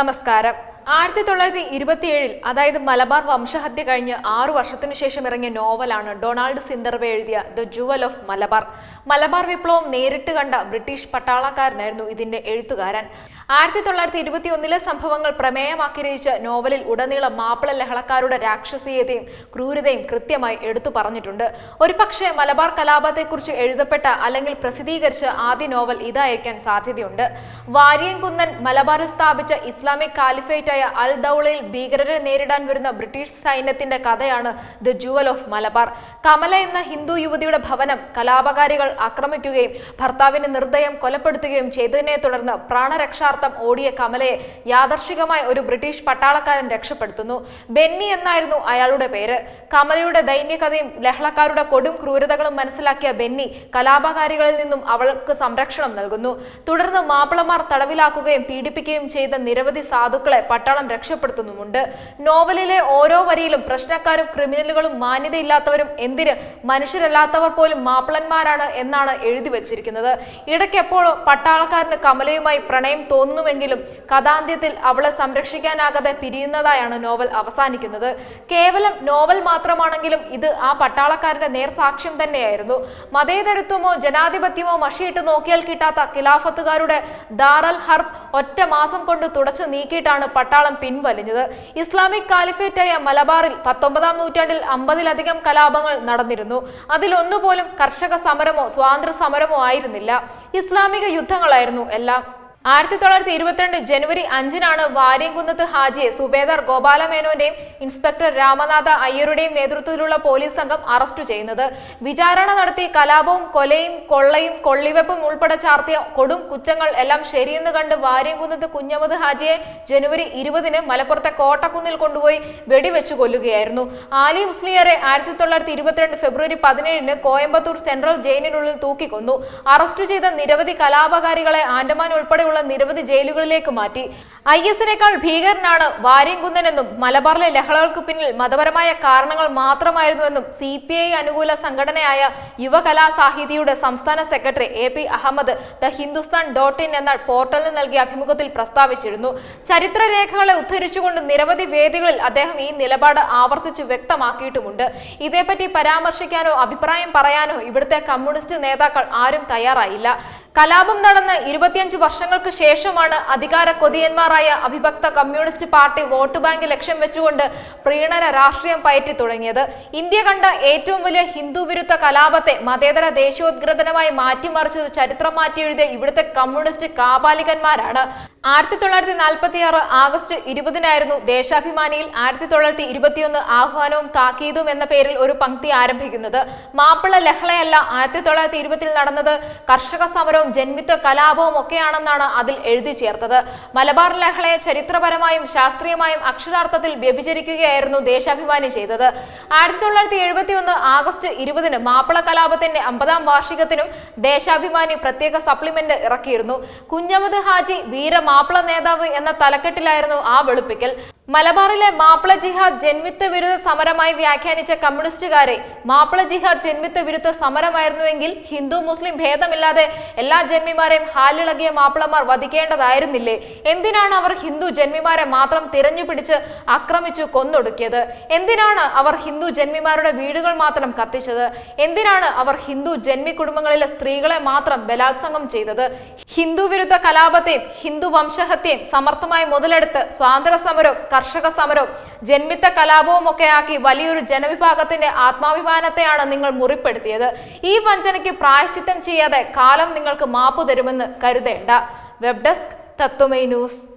നമസ്കാരം ആയിരത്തി തൊള്ളായിരത്തി ഇരുപത്തിയേഴിൽ അതായത് മലബാർ വംശഹത്യ കഴിഞ്ഞ് ആറു വർഷത്തിനു ശേഷം ഇറങ്ങിയ നോവലാണ് ഡൊണാൾഡ് സിന്ദർവെ എഴുതിയ the jewel of Malabar Malabar വിപ്ലവം നേരിട്ട് കണ്ട ബ്രിട്ടീഷ് പട്ടാളക്കാരനായിരുന്നു ഇതിന്റെ എഴുത്തുകാരൻ ആയിരത്തി തൊള്ളായിരത്തി ഇരുപത്തി ഒന്നിലെ സംഭവങ്ങൾ പ്രമേയമാക്കി രചിച്ച നോവലിൽ ഉടനീളം മാപ്പിള ലഹളക്കാരുടെ രാക്ഷസീയതയും ക്രൂരതയും കൃത്യമായി എടുത്തു പറഞ്ഞിട്ടുണ്ട് ഒരുപക്ഷെ മലബാർ കലാപത്തെക്കുറിച്ച് എഴുതപ്പെട്ട അല്ലെങ്കിൽ പ്രസിദ്ധീകരിച്ച ആദ്യ നോവൽ ഇതായിരിക്കാൻ സാധ്യതയുണ്ട് വാരിയൻകുന്നൻ മലബാറിൽ സ്ഥാപിച്ച ഇസ്ലാമിക് കാലിഫേറ്റായ അൽ ദൗളയിൽ ഭീകരരെ നേരിടാൻ വരുന്ന ബ്രിട്ടീഷ് സൈന്യത്തിന്റെ കഥയാണ് the jewel of Malabar Kamala എന്ന ഹിന്ദു യുവതിയുടെ ഭവനം കലാപകാരികൾ ആക്രമിക്കുകയും ഭർത്താവിനെ നിർദ്ദയം കൊലപ്പെടുത്തുകയും ചെയ്തതിനെ തുടർന്ന് പ്രാണരക്ഷാർത്ഥം ഓടിയ കമലയെ യാദർശികമായ ഒരു ബ്രിട്ടീഷ് പട്ടാളക്കാരൻ രക്ഷപ്പെടുത്തുന്നു ബെന്നി എന്നായിരുന്നു അയാളുടെ പേര് കമലയുടെ ദൈന്യകഥയും ലഹളക്കാരുടെ കൊടും ക്രൂരതകളും മനസ്സിലാക്കിയ ബെന്നി കലാപകാരികളിൽ നിന്നും അവൾക്ക് സംരക്ഷണം നൽകുന്നു തുടർന്ന് മാപ്പിളമാർ തടവിലാക്കുകയും പീഡിപ്പിക്കുകയും ചെയ്ത നിരവധി സാധുക്കളെ പട്ടാളം രക്ഷപ്പെടുത്തുന്നുമുണ്ട് നോവലിലെ ഓരോ വരിയിലും പ്രശ്നക്കാരും ക്രിമിനലുകളും മാന്യതയില്ലാത്തവരും എന്തിന് മനുഷ്യരല്ലാത്തവർ പോലും മാപ്പിളന്മാരാണ് എന്നാണ് എഴുതി വച്ചിരിക്കുന്നത് ഇടയ്ക്ക് എപ്പോഴോ പട്ടാളക്കാരന് കമലയുമായി പ്രണയം തോന്നുന്നുവെങ്കിലും കഥാന്ത്യത്തിൽ അവളെ സംരക്ഷിക്കാനാകാതെ പിരിയുന്നതായാണ് നോവൽ അവസാനിക്കുന്നത് കേവലം നോവൽ മാത്രമാണെങ്കിലും ഇത് ആ പട്ടാളക്കാരന്റെ നേർസാക്ഷ്യം തന്നെയായിരുന്നു മതേതരത്വമോ ജനാധിപത്യമോ മഷിയിട്ട് നോക്കിയാൽ കിട്ടാത്ത ഖിലാഫത്തുകാരുടെ ദാറൽ ഹർബ് ഒറ്റ മാസം കൊണ്ട് തുടച്ചു നീക്കിയിട്ടാണ് പട്ടാളം പിൻവലിഞ്ഞത് ഇസ്ലാമിക് കാലിഫേറ്റായ മലബാറിൽ പത്തൊമ്പതാം നൂറ്റാണ്ടിൽ അമ്പതിലധികം കലാപങ്ങൾ നടന്നിരുന്നു അതിലൊന്നുപോലും കർഷക സമരമോ സ്വാതന്ത്ര്യ സമരമോ ആയിരുന്നില്ല ഇസ്ലാമിക യുദ്ധങ്ങളായിരുന്നു എല്ലാം ആയിരത്തി തൊള്ളായിരത്തി ഇരുപത്തിരണ്ട് ജനുവരി അഞ്ചിനാണ് വാര്യംകുന്നത്ത് ഹാജിയെ സുബേദാർ ഗോപാലമേനോന്റെയും ഇൻസ്പെക്ടർ രാമനാഥ അയ്യരുടെയും നേതൃത്വത്തിലുള്ള പോലീസ് സംഘം അറസ്റ്റ് ചെയ്യുന്നത് വിചാരണ നടത്തി കലാപവും കൊലയും കൊള്ളയും കൊള്ളിവെപ്പും ഉൾപ്പെടെ ചാർത്തിയ കൊടും കുറ്റങ്ങൾ എല്ലാം ശരിയെന്ന് കണ്ട് വാര്യംകുന്നത്ത് കുഞ്ഞമത് ഹാജിയെ ജനുവരി ഇരുപതിന് മലപ്പുറത്തെ കോട്ടക്കുന്നിൽ കൊണ്ടുപോയി വെടിവെച്ചു കൊല്ലുകയായിരുന്നു ആലി മുസ്ലിയറെ ആയിരത്തി തൊള്ളായിരത്തി ഇരുപത്തിരണ്ട് ഫെബ്രുവരി പതിനേഴിന് കോയമ്പത്തൂർ സെൻട്രൽ ജയിലിനുള്ളിൽ തൂക്കിക്കൊന്നു അറസ്റ്റ് ചെയ്ത നിരവധി കലാപകാരികളെ ആൻഡമാൻ ഉൾപ്പെടെയുള്ള നിരവധി ജയിലുകളിലേക്ക് മാറ്റി ഐ എസിനേക്കാൾ ഭീകരനാണ് വാര്യംകുന്നനെന്നും മലബാറിലെ ലഹളകൾക്ക് പിന്നിൽ മതപരമായ കാരണങ്ങൾ മാത്രമായിരുന്നുവെന്നും സി പി ഐ അനുകൂല സംഘടനയായ യുവകലാ സാഹിതിയുടെ സംസ്ഥാന secretary A P Ahammed the Hindustan dot in എന്ന പോർട്ടലിന് നൽകിയ അഭിമുഖത്തിൽ പ്രസ്താവിച്ചിരുന്നു ചരിത്രരേഖകളെ ഉദ്ധരിച്ചുകൊണ്ട് നിരവധി വേദികളിൽ അദ്ദേഹം ഈ നിലപാട് ആവർത്തിച്ച് വ്യക്തമാക്കിയിട്ടുമുണ്ട് ഇതേപ്പറ്റി പരാമർശിക്കാനോ അഭിപ്രായം പറയാനോ ഇവിടുത്തെ കമ്മ്യൂണിസ്റ്റ് നേതാക്കൾ ആരും തയ്യാറായില്ല കലാപം നടന്ന് ഇരുപത്തിയഞ്ച് വർഷങ്ങൾക്ക് ശേഷമാണ് അധികാര കൊതിയന്മാരായ അവിഭക്ത കമ്മ്യൂണിസ്റ്റ് പാർട്ടി വോട്ട് ബാങ്ക് ലക്ഷ്യം വെച്ചുകൊണ്ട് പ്രീണന രാഷ്ട്രീയം പയറ്റി തുടങ്ങിയത് ഇന്ത്യ കണ്ട ഏറ്റവും വലിയ ഹിന്ദു വിരുദ്ധ കലാപത്തെ മതേതര ദേശീയോദ്ഗ്രഥനമായി മാറ്റിമറിച്ചത് ചരിത്രം മാറ്റിയെഴുതിയ ഇവിടുത്തെ കമ്മ്യൂണിസ്റ്റ് കാപാലികന്മാരാണ് ആയിരത്തി തൊള്ളായിരത്തി നാൽപ്പത്തി ആറ് ആഗസ്റ്റ് ഇരുപതിനായിരുന്നു ദേശാഭിമാനിയിൽ ആയിരത്തി തൊള്ളായിരത്തി ഇരുപത്തിയൊന്ന് ആഹ്വാനവും താക്കീതും എന്ന പേരിൽ ഒരു പങ്ക്തി ആരംഭിക്കുന്നത് മാപ്പിള ലഹളയല്ല ആയിരത്തി തൊള്ളായിരത്തി ഇരുപതിൽ നടന്നത് കർഷക സമരവും ജന്മിത്വ കലാപവും ഒക്കെയാണെന്നാണ് അതിൽ എഴുതി ചേർത്തത് മലബാർ ലഹളയെ ചരിത്രപരമായും ശാസ്ത്രീയമായും അക്ഷരാർത്ഥത്തിൽ വ്യഭിചരിക്കുകയായിരുന്നു ദേശാഭിമാനി ചെയ്തത് ആയിരത്തി തൊള്ളായിരത്തി എഴുപത്തി ഒന്ന് ആഗസ്റ്റ് ഇരുപതിന് മാപ്പിള കലാപത്തിന്റെ അമ്പതാം വാർഷികത്തിനും ദേശാഭിമാനി പ്രത്യേക സപ്ലിമെന്റ് ഇറക്കിയിരുന്നു കുഞ്ഞമത് ഹാജി വീര മാപ്പിള നേതാവ് എന്ന തലക്കെട്ടിലായിരുന്നു ആ വെളുപ്പിക്കൽ മലബാറിലെ മാപ്പിള ജിഹാദ് ജന്മിത്വ വിരുദ്ധ സമരമായി വ്യാഖ്യാനിച്ച കമ്മ്യൂണിസ്റ്റുകാരെ മാപ്പിള ജിഹാദ് ജന്മിത്വ വിരുദ്ധ സമരമായിരുന്നുവെങ്കിൽ ഹിന്ദു മുസ്ലിം ഭേദമില്ലാതെ എല്ലാ ജന്മിമാരെയും ഹാലിളകിയ മാപ്പിളമാർ വധിക്കേണ്ടതായിരുന്നില്ലേ എന്തിനാണ് അവർ ഹിന്ദു ജന്മിമാരെ മാത്രം തിരഞ്ഞുപിടിച്ച് ആക്രമിച്ചു കൊന്നൊടുക്കിയത് എന്തിനാണ് അവർ ഹിന്ദു ജന്മിമാരുടെ വീടുകൾ മാത്രം കത്തിച്ചത് എന്തിനാണ് അവർ ഹിന്ദു ജന്മി കുടുംബങ്ങളിലെ സ്ത്രീകളെ മാത്രം ബലാത്സംഗം ചെയ്തത് ഹിന്ദു വിരുദ്ധ കലാപത്തെയും ഹിന്ദു വംശഹത്യയും സമർത്ഥമായി മുതലെടുത്ത് സ്വാതന്ത്ര്യ സമരവും കർഷക സമരവും ജന്മിത്ത കലാപവും ഒക്കെ ആക്കി വലിയൊരു ജനവിഭാഗത്തിന്റെ ആത്മാഭിമാനത്തെയാണ് നിങ്ങൾ മുറിപ്പെടുത്തിയത് ഈ വഞ്ചനയ്ക്ക് പ്രായശ്ചിത്തം ചെയ്യാതെ കാലം നിങ്ങൾക്ക് മാപ്പു തരുമെന്ന് കരുതേണ്ട വെബ് ഡെസ്ക് തത്വമൈ ന്യൂസ്